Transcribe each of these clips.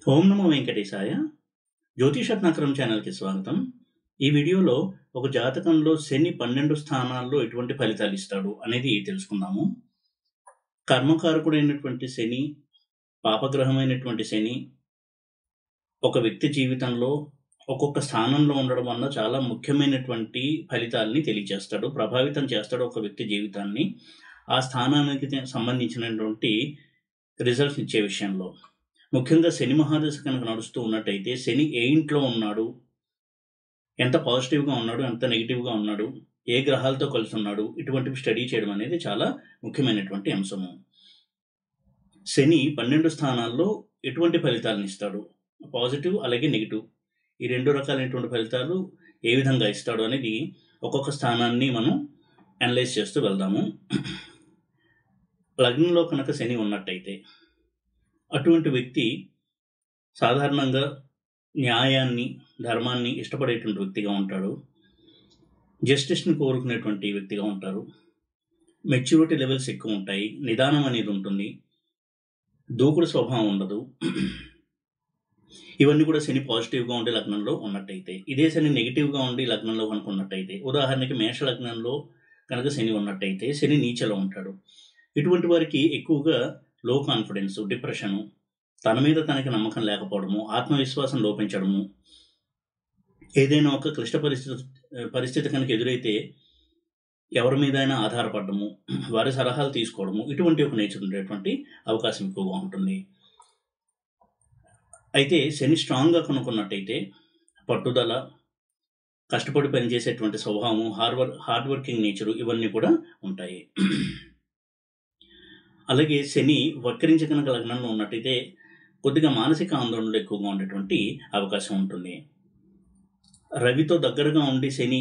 ఓం నమో వెంకటేశాయ జ్యోతిషరత్నాకరం ఛానల్కి స్వాగతం ఈ వీడియోలో ఒక జాతకంలో శని పన్నెండు స్థానాల్లో ఎటువంటి ఫలితాలు ఇస్తాడు అనేది తెలుసుకుందాము కర్మకారకుడైనటువంటి శని పాపగ్రహమైనటువంటి శని ఒక వ్యక్తి జీవితంలో ఒక్కొక్క స్థానంలో ఉండడం వల్ల చాలా ముఖ్యమైనటువంటి ఫలితాలని తెలియజేస్తాడు ప్రభావితం చేస్తాడు ఒక వ్యక్తి జీవితాన్ని ఆ స్థానానికి సంబంధించినటువంటి రిజల్ట్స్ ఇచ్చే విషయంలో ముఖ్యంగా శని మహాదశ కనుక నడుస్తూ ఉన్నట్టయితే శని ఏ ఇంట్లో ఉన్నాడు ఎంత పాజిటివ్గా ఉన్నాడు ఎంత నెగిటివ్గా ఉన్నాడు ఏ గ్రహాలతో కలిసి ఉన్నాడు ఇటువంటివి స్టడీ చేయడం అనేది చాలా ముఖ్యమైనటువంటి అంశము శని పన్నెండు స్థానాల్లో ఎటువంటి ఫలితాలను ఇస్తాడు పాజిటివ్ అలాగే నెగిటివ్ ఈ రెండు రకాలైనటువంటి ఫలితాలు ఏ విధంగా ఇస్తాడు అనేది ఒక్కొక్క స్థానాన్ని మనం అనలైజ్ చేస్తూ వెళ్దాము లగ్నంలో కనుక శని ఉన్నట్టయితే అటువంటి వ్యక్తి సాధారణంగా న్యాయాన్ని ధర్మాన్ని ఇష్టపడేటువంటి వ్యక్తిగా ఉంటాడు జస్టిస్ని కోరుకునేటువంటి వ్యక్తిగా ఉంటారు మెచ్యూరిటీ లెవెల్స్ ఎక్కువ ఉంటాయి నిదానం అనేది ఉంటుంది దూకుడు స్వభావం ఉండదు ఇవన్నీ కూడా శని పాజిటివ్గా ఉండి లగ్నంలో ఉన్నట్టయితే ఇదే శని నెగిటివ్గా ఉండి లగ్నంలో కనుక ఉన్నట్టయితే ఉదాహరణకి మేష లగ్నంలో కనుక శని ఉన్నట్టయితే శని నీచలో ఉంటాడు ఇటువంటి వారికి ఎక్కువగా లో కాన్ఫిడెన్స్ డిప్రెషను తన మీద తనకి నమ్మకం లేకపోవడము ఆత్మవిశ్వాసం లోపించడము ఏదైనా ఒక క్లిష్ట పరిస్థితి పరిస్థితి కనుక ఎదురైతే ఎవరి మీదైనా ఆధారపడము వారి సలహాలు తీసుకోవడము ఇటువంటి ఒక నేచర్ ఉండేటువంటి అవకాశం ఎక్కువగా ఉంటుంది అయితే శని స్ట్రాంగ్గా కనుక్కున్నట్టయితే పట్టుదల కష్టపడి పనిచేసేటువంటి స్వభావము hard work hard working nature ఇవన్నీ కూడా ఉంటాయి అలాగే శని వక్రించి కనుక లగ్నంలో ఉన్నట్టయితే కొద్దిగా మానసిక ఆందోళనలు ఎక్కువగా ఉండేటువంటి అవకాశం ఉంటుంది రవితో దగ్గరగా ఉండి శని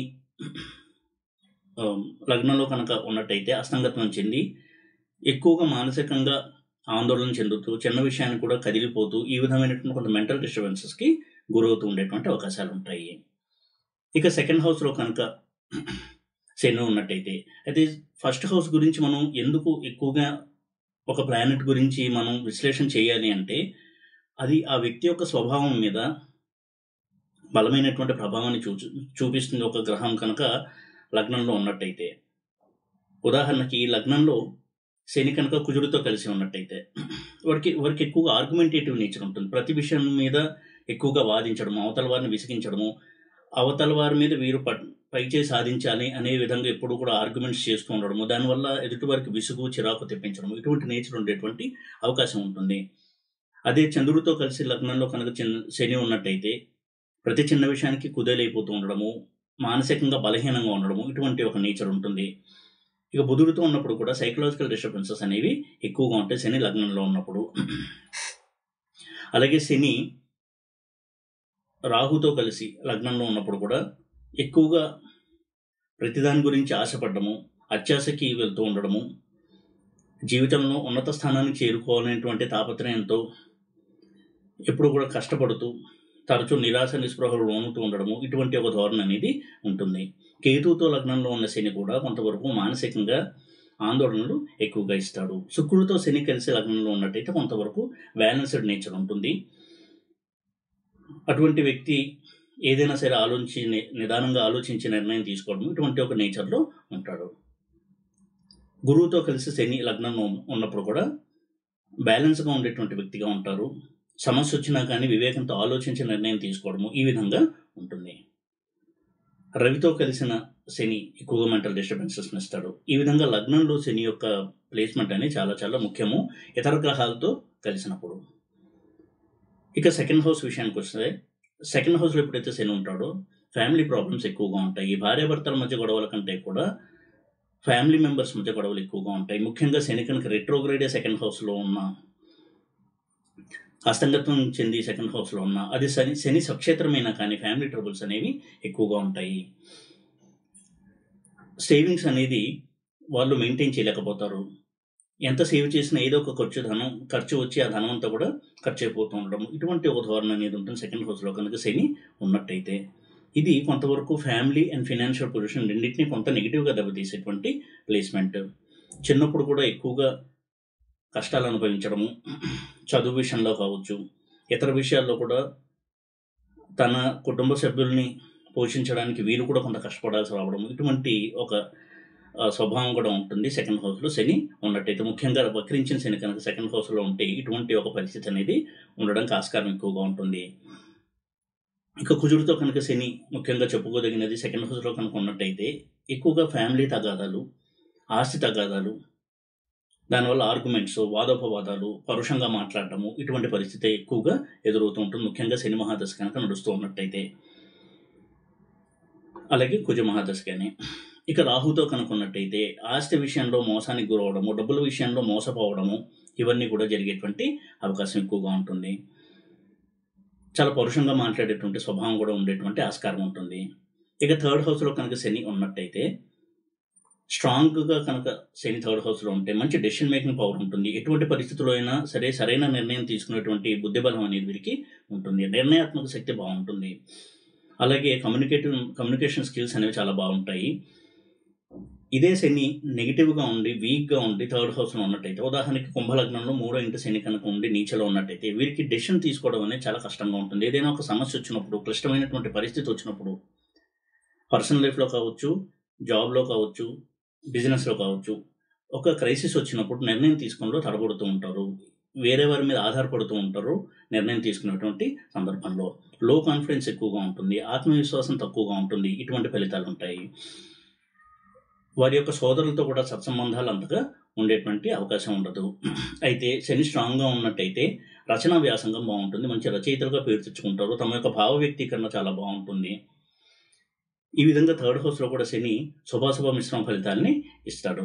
లగ్నంలో కనుక ఉన్నట్టయితే అస్తంగత్వం చెంది ఎక్కువగా మానసికంగా ఆందోళన చెందుతూ చిన్న విషయాన్ని కూడా కదిలిపోతూ ఈ విధమైనటువంటి కొంత మెంటల్ డిస్టర్బెన్సెస్కి గురవుతూ ఉండేటువంటి అవకాశాలు ఉంటాయి ఇక సెకండ్ హౌస్లో కనుక శని ఉన్నట్టయితే అయితే ఫస్ట్ హౌస్ గురించి మనం ఎందుకు ఎక్కువగా ఒక ప్లానెట్ గురించి మనం విశ్లేషణ చేయాలి అంటే అది ఆ వ్యక్తి యొక్క స్వభావం మీద బలమైనటువంటి ప్రభావాన్ని చూ చూపిస్తుంది ఒక గ్రహం కనుక లగ్నంలో ఉన్నట్టయితే ఉదాహరణకి ఈ లగ్నంలో శని కనుక కుజుడితో కలిసి ఉన్నట్టయితే వారికి వారికి ఎక్కువగా ఆర్గ్యుమెంటేటివ్ నేచర్ ఉంటుంది ప్రతి విషయం మీద ఎక్కువగా వాదించడము అవతల వారిని విసిగించడము అవతల వారి మీద వీరు పైచే సాధించాలి అనే విధంగా ఎప్పుడు కూడా ఆర్గ్యుమెంట్స్ చేస్తూ ఉండడము దానివల్ల ఎదుటి వారికి విసుగు చిరాకు తెప్పించడము ఇటువంటి నేచర్ ఉండేటువంటి అవకాశం ఉంటుంది అదే చంద్రుడితో కలిసి లగ్నంలో కనుక చిన్న శని ఉన్నట్టయితే ప్రతి చిన్న విషయానికి కుదేలైపోతూ ఉండడము మానసికంగా బలహీనంగా ఉండడము ఇటువంటి ఒక నేచర్ ఉంటుంది ఇక బుధుడితో ఉన్నప్పుడు కూడా సైకలాజికల్ డిస్టర్బెన్సెస్ అనేవి ఎక్కువగా ఉంటాయి శని లగ్నంలో ఉన్నప్పుడు అలాగే శని రాహుతో కలిసి లగ్నంలో ఉన్నప్పుడు కూడా ఎక్కువగా ప్రతిదాని గురించి ఆశపడము అత్యాశకి వెళ్తూ ఉండడము జీవితంలో ఉన్నత స్థానానికి చేరుకోవాలనేటువంటి తాపత్రయంతో ఎప్పుడు కూడా కష్టపడుతూ తరచూ నిరాశ నిస్పృహలు లోనుతూ ఉండడము ఇటువంటి ఒక ధోరణి అనేది ఉంటుంది కేతువుతో లగ్నంలో ఉన్న శని కూడా కొంతవరకు మానసికంగా ఆందోళనలు ఎక్కువగా ఇస్తాడు శుక్రుడితో శని కలిసి లగ్నంలో ఉన్నట్టయితే కొంతవరకు బ్యాలెన్స్డ్ నేచర్ ఉంటుంది అటువంటి వ్యక్తి ఏదైనా సరే ఆలోచించి నిదానంగా ఆలోచించి నిర్ణయం తీసుకోవడం ఇటువంటి ఒక నేచర్లో ఉంటాడు గురువుతో కలిసి శని లగ్నంలో ఉన్నప్పుడు కూడా బ్యాలెన్స్గా ఉండేటువంటి వ్యక్తిగా ఉంటారు సమస్య వచ్చినా కానీ వివేకంతో ఆలోచించి నిర్ణయం తీసుకోవడము ఈ విధంగా ఉంటుంది రవితో కలిసిన శని ఎక్కువగా మెంటల్ డిస్టర్బెన్సెస్ని ఇస్తాడు ఈ విధంగా లగ్నంలో శని యొక్క ప్లేస్మెంట్ అనేది చాలా చాలా ముఖ్యము ఇతర గ్రహాలతో కలిసినప్పుడు ఇక సెకండ్ హౌస్ విషయానికి వస్తే సెకండ్ హౌస్లో ఎప్పుడైతే శని ఉంటాడో ఫ్యామిలీ ప్రాబ్లమ్స్ ఎక్కువగా ఉంటాయి భార్యాభర్తల మధ్య గొడవల కంటే కూడా ఫ్యామిలీ మెంబర్స్ మధ్య గొడవలు ఎక్కువగా ఉంటాయి ముఖ్యంగా శని కనుక రెట్రోగ్రేడే సెకండ్ హౌస్లో ఉన్న అస్తంగత్వం చెంది సెకండ్ హౌస్లో ఉన్న అది శని శని సక్షేత్రమైన కానీ ఫ్యామిలీ ట్రబుల్స్ అనేవి ఎక్కువగా ఉంటాయి సేవింగ్స్ అనేది వాళ్ళు మెయింటైన్ చేయలేకపోతారు ఎంత సేవ్ చేసినా ఏదో ఒక ఖర్చు ధనం ఖర్చు వచ్చి ఆ ధనం అంతా కూడా ఖర్చు అయిపోతూ ఉండడం ఇటువంటి ఒక ధోరణి అనేది ఉంటుంది సెకండ్ హౌస్లో కనుక శని ఉన్నట్టయితే ఇది కొంతవరకు ఫ్యామిలీ అండ్ ఫినాన్షియల్ పొజిషన్ రెండింటినీ కొంత నెగిటివ్గా దెబ్బతీసేటువంటి ప్లేస్మెంట్ చిన్నప్పుడు కూడా ఎక్కువగా కష్టాలు అనుభవించడము చదువు విషయంలో కావచ్చు ఇతర విషయాల్లో కూడా తన కుటుంబ సభ్యుల్ని పోషించడానికి వీరు కూడా కొంత కష్టపడాల్సి రావడం ఇటువంటి ఒక ఆ, స్వభావం కూడా ఉంటుంది సెకండ్ హౌస్లో శని ఉన్నట్టయితే ముఖ్యంగా వక్రించిన శని కనుక సెకండ్ హౌస్లో ఉంటే ఇటువంటి ఒక పరిస్థితి అనేది ఉండడానికి ఆస్కారం ఎక్కువగా ఉంటుంది ఇక కుజుడితో కనుక శని ముఖ్యంగా చెప్పుకోదగినది సెకండ్ హౌస్లో కనుక ఉన్నట్టయితే ఎక్కువగా ఫ్యామిలీ తగాదాలు ఆస్తి తగాదాలు దానివల్ల ఆర్గ్యుమెంట్స్ వాదోపవాదాలు పరుషంగా మాట్లాడటము ఇటువంటి పరిస్థితి ఎక్కువగా ఎదురవుతూ ఉంటుంది ముఖ్యంగా శని మహాదశ కనుక నడుస్తూ ఉన్నట్టయితే అలాగే కుజ మహాదశ కానీ ఇక రాహుతో కనుక ఉన్నట్టయితే ఆస్తి విషయంలో మోసానికి గురవడము డబ్బుల విషయంలో మోసపోవడము ఇవన్నీ కూడా జరిగేటువంటి అవకాశం ఎక్కువగా ఉంటుంది చాలా పరుషంగా మాట్లాడేటువంటి స్వభావం కూడా ఉండేటువంటి ఆస్కారం ఉంటుంది ఇక థర్డ్ హౌస్లో కనుక శని ఉన్నట్టయితే స్ట్రాంగ్గా కనుక శని థర్డ్ హౌస్లో ఉంటే మంచి డెసిషన్ మేకింగ్ పవర్ ఉంటుంది ఎటువంటి పరిస్థితుల్లో అయినా సరే సరైన నిర్ణయం తీసుకునేటువంటి బుద్ధిబలం అనేది వీరికి ఉంటుంది నిర్ణయాత్మక శక్తి బాగుంటుంది అలాగే కమ్యూనికేటివ్ కమ్యూనికేషన్ స్కిల్స్ అనేవి చాలా బాగుంటాయి ఇదే శని నెగిటివ్గా ఉండి వీక్గా ఉండి థర్డ్ హౌస్లో ఉన్నట్టయితే ఉదాహరణకి కుంభలగ్నంలో మూడో ఇంటి శని కనుక ఉండి నీచలో ఉన్నట్టయితే వీరికి డెసిషన్ తీసుకోవడం అనేది చాలా కష్టంగా ఉంటుంది ఏదైనా ఒక సమస్య వచ్చినప్పుడు క్లిష్టమైనటువంటి పరిస్థితి వచ్చినప్పుడు పర్సనల్ లైఫ్లో కావచ్చు జాబ్లో కావచ్చు బిజినెస్లో కావచ్చు ఒక క్రైసిస్ వచ్చినప్పుడు నిర్ణయం తీసుకోవడంలో తడబడుతూ ఉంటారు వేరే వారి మీద ఆధారపడుతూ ఉంటారు నిర్ణయం తీసుకునేటువంటి సందర్భంలో లో కాన్ఫిడెన్స్ ఎక్కువగా ఉంటుంది ఆత్మవిశ్వాసం తక్కువగా ఉంటుంది ఇటువంటి ఫలితాలు ఉంటాయి వారి యొక్క సోదరులతో కూడా సత్సంబంధాలు అంతగా ఉండేటువంటి అవకాశం ఉండదు అయితే శని స్ట్రాంగ్గా ఉన్నట్టయితే రచనా వ్యాసంగం బాగుంటుంది మంచి రచయితలుగా పేరు తెచ్చుకుంటారు తమ యొక్క భావ వ్యక్తీకరణ చాలా బాగుంటుంది ఈ విధంగా థర్డ్ హౌస్లో కూడా శని శుభాశుభ మిశ్రమ ఫలితాలని ఇస్తాడు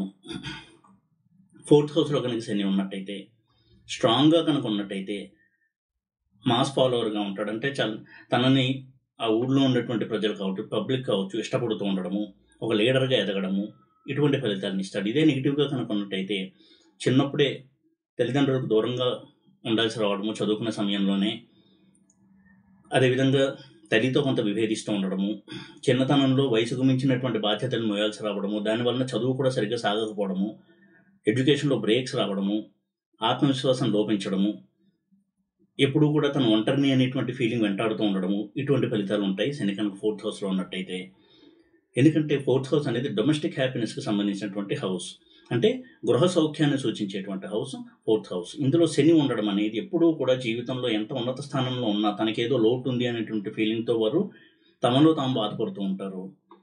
ఫోర్త్ హౌస్లో కనుక శని ఉన్నట్టయితే స్ట్రాంగ్గా కనుక ఉన్నట్టయితే మాస్ ఫాలోవర్గా ఉంటాడు అంటే చాలా తనని ఆ ఊళ్ళో ఉన్నటువంటి ప్రజలు కావచ్చు పబ్లిక్ కావచ్చు ఇష్టపడుతూ ఉండడము ఒక లీడర్గా ఎదగడము ఇటువంటి ఫలితాలను ఇస్తాడు ఇదే నెగిటివ్గా కనుక ఉన్నట్టయితే చిన్నప్పుడే తల్లిదండ్రులకు దూరంగా ఉండాల్సి రావడము చదువుకునే సమయంలోనే అదేవిధంగా తల్లితో కొంత విభేదిస్తూ ఉండడము చిన్నతనంలో వయసుకు మించినటువంటి బాధ్యతలు మోయాల్సి రావడము దానివల్ల చదువు కూడా సరిగ్గా సాగకపోవడము ఎడ్యుకేషన్లో బ్రేక్స్ రావడము ఆత్మవిశ్వాసం లోపించడము ఎప్పుడూ కూడా తను ఒంటరిని అనేటువంటి ఫీలింగ్ వెంటాడుతూ ఉండడము ఇటువంటి ఫలితాలు ఉంటాయి శని కనుక ఫోర్త్ హౌస్లో ఉన్నట్టయితే ఎందుకంటే ఫోర్త్ హౌస్ అనేది డొమెస్టిక్ హ్యాపీనెస్కి సంబంధించినటువంటి హౌస్ అంటే గృహ సౌఖ్యాన్ని సూచించేటువంటి హౌస్ ఫోర్త్ హౌస్ ఇందులో శని ఉండడం అనేది ఎప్పుడూ కూడా జీవితంలో ఎంత ఉన్నత స్థానంలో ఉన్నా తనకేదో లోటు ఉంది అనేటువంటి ఫీలింగ్తో వారు తమలో తాము బాధపడుతూ ఉంటారు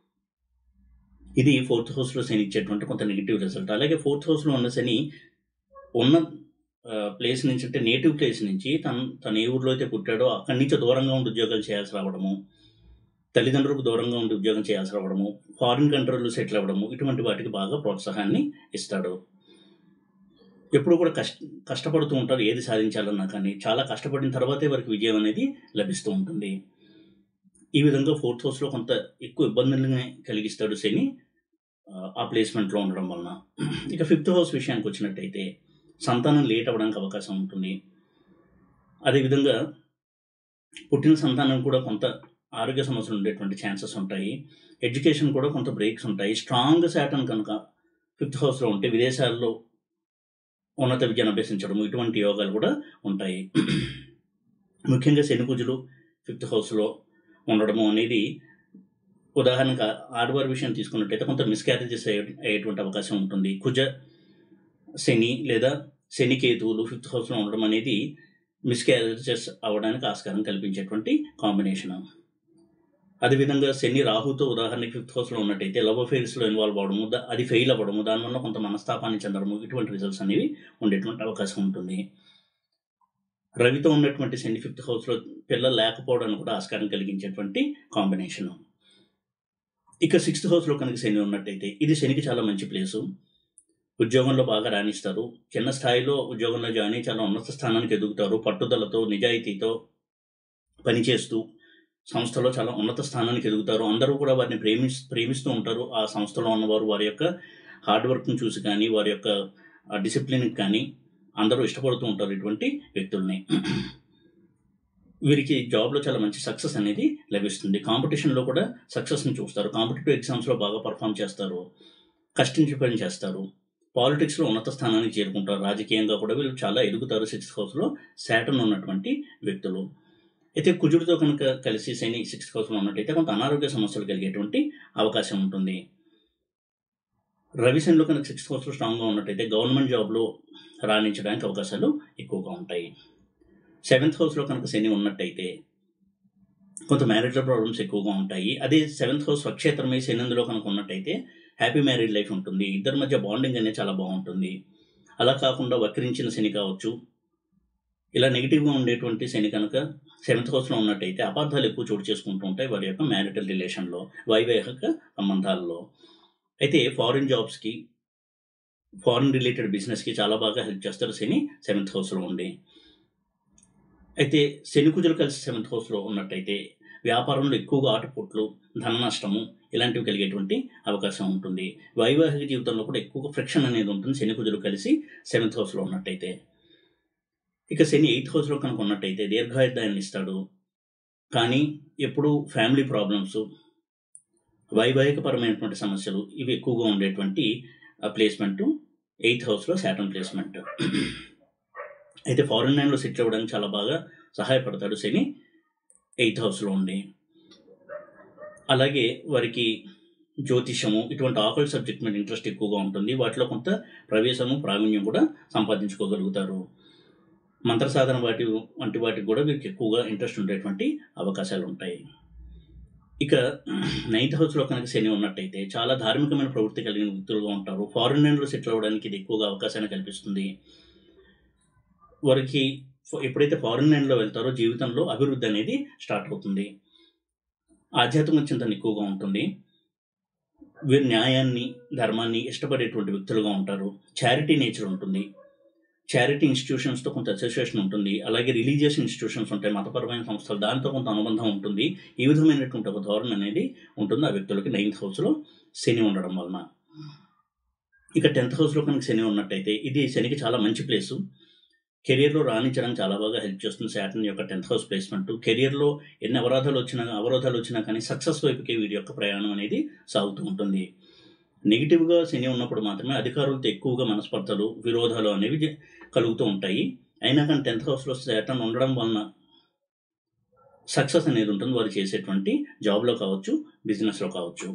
ఇది ఫోర్త్ హౌస్లో శని ఇచ్చేటువంటి కొంత నెగిటివ్ రిజల్ట్ అలాగే ఫోర్త్ హౌస్లో ఉన్న శని ఉన్న ప్లేస్ నుంచి అంటే నేటివ్ ప్లేస్ నుంచి తను తను ఏ ఊర్లో అయితే పుట్టాడో అక్కడి నుంచి దూరంగా ఉండి ఉద్యోగాలు చేయాల్సి రావడము తల్లిదండ్రులకు దూరంగా ఉండి ఉద్యోగం చేయాల్సి రావడము ఫారిన్ కంట్రీలో సెటిల్ అవ్వడము ఇటువంటి వాటికి బాగా ప్రోత్సాహాన్ని ఇస్తాడు ఎప్పుడు కూడా కష్ట కష్టపడుతూ ఉంటారు ఏది సాధించాలన్నా కానీ చాలా కష్టపడిన తర్వాతే వారికి విజయం అనేది లభిస్తూ ఉంటుంది ఈ విధంగా ఫోర్త్ హౌస్లో కొంత ఎక్కువ ఇబ్బందులని కలిగిస్తాడు శని ఆ ప్లేస్మెంట్లో ఉండడం వలన ఇక ఫిఫ్త్ హౌస్ విషయానికి వచ్చినట్టయితే సంతానం లేట్ అవ్వడానికి అవకాశం ఉంటుంది అదేవిధంగా పుట్టిన సంతానం కూడా కొంత ఆరోగ్య సమస్యలు ఉండేటువంటి ఛాన్సెస్ ఉంటాయి ఎడ్యుకేషన్ కూడా కొంత బ్రేక్స్ ఉంటాయి స్ట్రాంగ్ శాటన్ కనుక ఫిఫ్త్ హౌస్లో ఉంటే విదేశాల్లో ఉన్నత విద్యను అభ్యసించడం ఇటువంటి యోగాలు కూడా ఉంటాయి ముఖ్యంగా శని కుజులు ఫిఫ్త్ హౌస్లో ఉండడము అనేది ఉదాహరణకు ఆడవారి విషయం తీసుకున్నట్టయితే కొంత మిస్క్యారేజెస్ అయ్యే అయ్యేటువంటి అవకాశం ఉంటుంది కుజ శని లేదా శని కేతువులు ఫిఫ్త్ హౌస్లో ఉండడం అనేది మిస్క్యారేజెస్ అవ్వడానికి ఆస్కారం కల్పించేటువంటి కాంబినేషన్ అదేవిధంగా శని రాహుతో ఉదాహరణకి ఫిఫ్త్ హౌస్లో ఉన్నట్టయితే లవ్ అఫేర్స్లో ఇన్వాల్వ్ అవ్వడము దా- అది ఫెయిల్ అవ్వడము దానివల్ల కొంత మనస్తాపాన్ని చెందడము ఇటువంటి రిజల్ట్స్ అనేవి ఉండేటువంటి అవకాశం ఉంటుంది రవితో ఉన్నటువంటి శని ఫిఫ్త్ హౌస్లో పిల్లలు లేకపోవడానికి కూడా ఆస్కారం కలిగించేటువంటి కాంబినేషన్ ఇక సిక్స్త్ హౌస్లో కనుక శని ఉన్నట్టయితే ఇది శనికి చాలా మంచి ప్లేసు ఉద్యోగంలో బాగా రాణిస్తారు చిన్న స్థాయిలో ఉద్యోగంలో జాయిన్ అయ్యి చాలా ఉన్నత స్థానానికి ఎదుగుతారు పట్టుదలతో నిజాయితీతో పనిచేస్తూ సంస్థలో చాలా ఉన్నత స్థానానికి ఎదుగుతారు అందరూ కూడా వారిని ప్రేమి ప్రేమిస్తూ ఉంటారు ఆ సంస్థలో ఉన్నవారు వారి యొక్క హార్డ్ వర్క్ని చూసి కానీ వారి యొక్క డిసిప్లిన్కి కానీ అందరూ ఇష్టపడుతూ ఉంటారు ఇటువంటి వ్యక్తుల్ని వీరికి జాబ్లో చాలా మంచి సక్సెస్ అనేది లభిస్తుంది కాంపిటీషన్లో కూడా సక్సెస్ని చూస్తారు కాంపిటేటివ్ ఎగ్జామ్స్లో బాగా పర్ఫామ్ చేస్తారు కష్టించి పని చేస్తారు పాలిటిక్స్‌లో ఉన్నత స్థానానికి చేరుకుంటారు. రాజకీయంగా కూడా వీళ్ళు చాలా ఎదుగుతారు సిక్స్త్ హౌస్‌లో సాటర్న్ ఉన్నటువంటి వ్యక్తులు. అయితే కుజుడితో కనుక కలిసి శని సిక్స్త్ హౌస్‌లో ఉన్నట్టయితే కొంత అనారోగ్య సమస్యలు కలిగేటువంటి అవకాశం ఉంటుంది. రవి శనులు కనుక సిక్స్త్ హౌస్‌లో స్ట్రాంగ్‌గా ఉన్నట్టయితే గవర్నమెంట్ జాబ్‌లో రాణించడానికి అవకాశాలు ఎక్కువగా ఉంటాయి. సెవెంత్ హౌస్‌లో కనుక శని ఉన్నట్టయితే కొంత మ్యారేజ్‌లో ప్రాబ్లమ్స్ ఎక్కువగా ఉంటాయి. అదే సెవెంత్ హౌస్ స్వక్షేత్రమై శని అందులో కనుక ఉన్నట్టయితే హ్యాపీ మ్యారీడ్ లైఫ్ ఉంటుంది. ఇద్దరి మధ్య బాండింగ్ అనేది చాలా బావుంటుంది. అలా కాకుండా వక్రించిన శని కావచ్చు. ఇలా నెగెటివ్‌గా ఉండేటువంటి శని కనుక సెవెంత్ హౌస్‌లో ఉన్నట్టయితే అపార్థాలు ఎక్కువ చోటు చేసుకుంటూ ఉంటాయి వారి యొక్క మ్యారిటల్ రిలేషన్‌లో, వైవాహిక సంబంధాల్లో. అయితే ఫారిన్ జాబ్స్‌కి, ఫారిన్ రిలేటెడ్ బిజినెస్‌కి చాలా బాగా హెల్ప్ చేస్తారు శని సెవెంత్ హౌస్‌లో ఉండి. అయితే శని, కుజులు కలిసి సెవెంత్ హౌస్‌లో ఉన్నట్టయితే వ్యాపారంలో ఎక్కువగా ఆటుపోట్లు, ధన నష్టము ఇలాంటివి కలిగేటువంటి అవకాశం ఉంటుంది. వైవాహిక జీవితంలో కూడా ఎక్కువగా ఫ్రిక్షన్ అనేది ఉంటుంది శని, కుజులు కలిసి సెవెంత్ హౌస్‌లో ఉన్నట్టయితే. ఇక శని ఎయిత్ హౌస్‌లో కనుక ఉన్నట్టయితే దీర్ఘాయుర్దాయాన్ని ఇస్తాడు. కానీ ఎప్పుడూ ఫ్యామిలీ ప్రాబ్లమ్స్, వైవాహికపరమైనటువంటి సమస్యలు ఇవి ఎక్కువగా ఉండేటువంటి ఆహ్, ప్లేస్‌మెంటు ఎయిత్ హౌస్‌లో సాటర్న్ ప్లేస్‌మెంట్. అయితే ఫారిన్ ల్యాండ్‌లో సెటిల్ అవ్వడానికి చాలా బాగా సహాయపడతాడు శని ఎయిత్ హౌస్‌లో ఉండి. అలాగే వారికి జ్యోతిష్యము ఇటువంటి ఆకల్ట్ సబ్జెక్ట్ మీద ఇంట్రెస్ట్ ఎక్కువగా ఉంటుంది. వాటిలో కొంత ప్రవేశము, ప్రావీణ్యం కూడా సంపాదించుకోగలుగుతారు. మంత్ర సాధన వాటి వంటి వాటికి కూడా వీరికి ఎక్కువగా ఇంట్రెస్ట్ ఉండేటువంటి అవకాశాలు ఉంటాయి. ఇక నైన్త్ హౌస్‌లో కనుక శని ఉన్నట్టయితే చాలా ధార్మికమైన ప్రవృత్తి కలిగిన వ్యక్తులుగా ఉంటారు. ఫారిన్ ల్యాండ్‌లో సెటిల్ అవ్వడానికి ఇది ఎక్కువగా అవకాశాన్ని కల్పిస్తుంది. వారికి ఫ ఎప్పుడైతే ఫారిన్ ల్యాండ్‌లో వెళ్తారో జీవితంలో అభివృద్ధి అనేది స్టార్ట్ అవుతుంది. ఆధ్యాత్మిక చింతన ఎక్కువగా ఉంటుంది. వీరు న్యాయాన్ని, ధర్మాన్ని ఇష్టపడేటువంటి వ్యక్తులుగా ఉంటారు. చారిటీ నేచర్ ఉంటుంది. చారిటీ ఇన్‌స్టిట్యూషన్స్‌తో కొంత అసోసియేషన్ ఉంటుంది. అలాగే రిలీజియస్ ఇన్‌స్టిట్యూషన్స్ ఉంటాయి. మతపరమైన సంస్థలు దానితో కొంత అనుబంధం ఉంటుంది. ఈ విధమైనటువంటి ఒక ధోరణి అనేది ఉంటుంది ఆ వ్యక్తులకి నైన్త్ హౌస్‌లో శని ఉండడం వలన. ఇక 10థ్ హౌస్‌లో కనుక శని ఉన్నట్టయితే ఇది శనికి చాలా మంచి ప్లేసు. కెరియర్‌లో రాణించడానికి చాలా బాగా హెల్ప్ చేస్తుంది సాటర్న్ యొక్క 10థ్ హౌస్ ప్లేస్‌మెంట్. కెరియర్‌లో ఎన్ని అవరోధాలు వచ్చినా అవరోధాలు వచ్చినా కానీ సక్సెస్ వైపుకే వీరి యొక్క ప్రయాణం అనేది సాగుతూ ఉంటుంది. నెగెటివ్‌గా శని ఉన్నప్పుడు మాత్రమే అధికారులతో ఎక్కువగా మనస్పర్ధలు, విరోధాలు అనేవి జ కలుగుతూ ఉంటాయి. అయినా కానీ 10థ్ హౌస్‌లో సాటర్న్ ఉండడం వలన సక్సెస్ అనేది ఉంటుంది. వారు చేసేటువంటి జాబ్‌లో కావచ్చు, బిజినెస్‌లో కావచ్చు.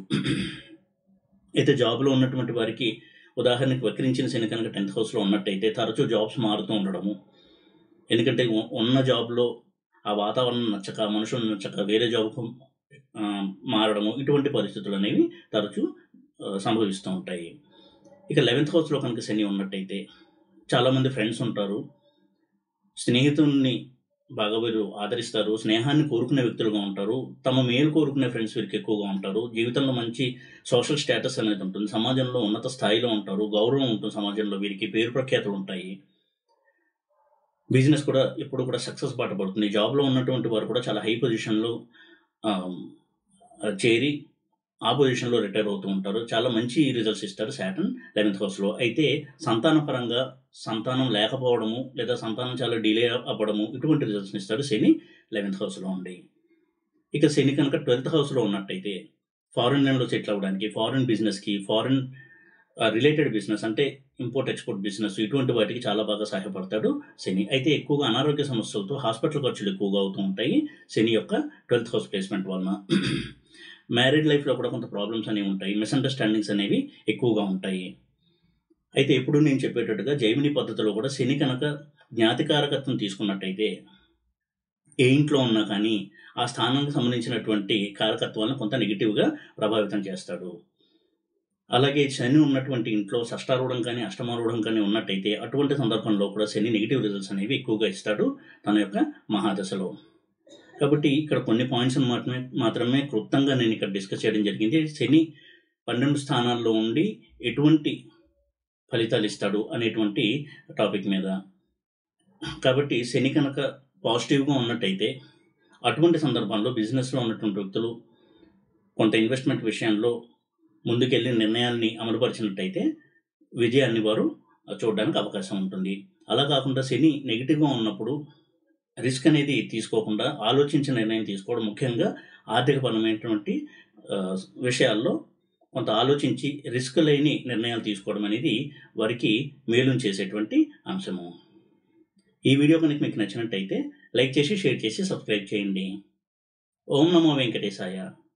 అయితే జాబ్‌లో ఉన్నటువంటి వారికి ఉదాహరణకి వక్రించిన శని కనుక 10థ్ హౌస్‌లో ఉన్నట్టయితే తరచూ జాబ్స్ మారుతూ ఉండడము. ఎందుకంటే ఉ ఉన్న జాబ్‌లో ఆ వాతావరణం నచ్చక, మనుషులు నచ్చక వేరే జాబ్‌కు ఆహ్, మారడము ఇటువంటి పరిస్థితులు అనేవి తరచూ ఆహ్, సంభవిస్తూ ఉంటాయి. ఇక 11థ్ హౌస్‌లో కనుక శని ఉన్నట్టయితే చాలామంది ఫ్రెండ్స్ ఉంటారు. స్నేహితుల్ని బాగా వీరు ఆదరిస్తారు. స్నేహాన్ని కోరుకునే వ్యక్తులుగా ఉంటారు. తమ మేలు కోరుకునే ఫ్రెండ్స్ వీరికి ఎక్కువగా ఉంటారు. జీవితంలో మంచి సోషల్ స్టేటస్ అనేది ఉంటుంది. సమాజంలో ఉన్నత స్థాయిలో ఉంటారు. గౌరవం ఉంటుంది సమాజంలో వీరికి. పేరు ప్రఖ్యాతులు ఉంటాయి. బిజినెస్ కూడా ఎప్పుడు కూడా సక్సెస్ బాట పడుతుంది. జాబ్‌లో ఉన్నటువంటి వారు కూడా చాలా హై పొజిషన్‌లో ఆహ్, చేరి ఆ పొజిషన్‌లో రిటైర్ అవుతూ ఉంటారు. చాలా మంచి రిజల్ట్స్ ఇస్తారు సాటర్న్ 11థ్ హౌస్‌లో. అయితే సంతానపరంగా సంతానం లేకపోవడము లేదా సంతానం చాలా డిలే అవ్వడము ఇటువంటి రిజల్ట్స్‌ని ఇస్తాడు శని 11థ్ హౌస్‌లో ఉండి. ఇక శని కనుక 12థ్ హౌస్‌లో ఉన్నట్టయితే ఫారిన్ ల్యాండ్‌లో సెటిల్ అవ్వడానికి, ఫారిన్ బిజినెస్‌కి, ఫారిన్ ఆహ్, రిలేటెడ్ బిజినెస్ అంటే ఇంపోర్ట్, ఎక్స్‌పోర్ట్ బిజినెస్ ఇటువంటి వాటికి చాలా బాగా సహాయపడతాడు శని. అయితే ఎక్కువగా అనారోగ్య సమస్యలతో హాస్పిటల్ ఖర్చులు ఎక్కువగా అవుతూ ఉంటాయి శని యొక్క 12థ్ హౌస్ ప్లేస్‌మెంట్ వలన. మ్యారీడ్ లైఫ్‌లో కూడా కొంత ప్రాబ్లమ్స్ అనేవి ఉంటాయి. మిస్‌అండర్‌స్టాండింగ్స్ అనేవి ఎక్కువగా ఉంటాయి. అయితే ఎప్పుడు నేను చెప్పేటట్టుగా జైమిని పద్ధతిలో కూడా శని కనుక జ్ఞాతికారకత్వం తీసుకున్నట్టయితే ఏ ఇంట్లో ఉన్నా కానీ ఆ స్థానానికి సంబంధించినటువంటి కారకత్వాలను కొంత నెగెటివ్‌గా ప్రభావితం చేస్తాడు. అలాగే శని ఉన్నటువంటి ఇంట్లో షష్టారూఢం కానీ, అష్టమారూఢం కానీ ఉన్నట్టయితే అటువంటి సందర్భంలో కూడా శని నెగెటివ్ రిజల్ట్స్ అనేవి ఎక్కువగా ఇస్తాడు తన యొక్క మహాదశలో. కాబట్టి ఇక్కడ కొన్ని పాయింట్స్‌ని మాత్రమే మాత్రమే క్లుప్తంగా నేను ఇక్కడ డిస్కస్ చేయడం జరిగింది. శని 12 స్థానాల్లో ఉండి ఎటువంటి ఫలితాలు ఇస్తాడు అనేటువంటి టాపిక్ మీద. కాబట్టి శని కనుక పాజిటివ్‌గా ఉన్నట్టయితే అటువంటి సందర్భాల్లో బిజినెస్‌లో ఉన్నటువంటి వ్యక్తులు కొంత ఇన్వెస్ట్‌మెంట్ విషయంలో ముందుకెళ్ళి నిర్ణయాల్ని అమలుపరిచినట్టయితే విజయాన్ని వారు చూడడానికి అవకాశం ఉంటుంది. అలా కాకుండా శని నెగెటివ్‌గా ఉన్నప్పుడు రిస్క్ అనేది తీసుకోకుండా ఆలోచించి నిర్ణయం తీసుకోవడం ముఖ్యంగా ఆర్థికపరమైనటువంటి ఆహ్, విషయాల్లో కొంత ఆలోచించి రిస్క్ లేని నిర్ణయాలు తీసుకోవడం అనేది వారికి మేలును చేసేటువంటి అంశము ఈ వీడియో కనుక మీకు నచ్చినట్టయితే లైక్ చేసి షేర్ చేసి సబ్స్క్రైబ్ చేయండి ఓం నమో వెంకటేశాయ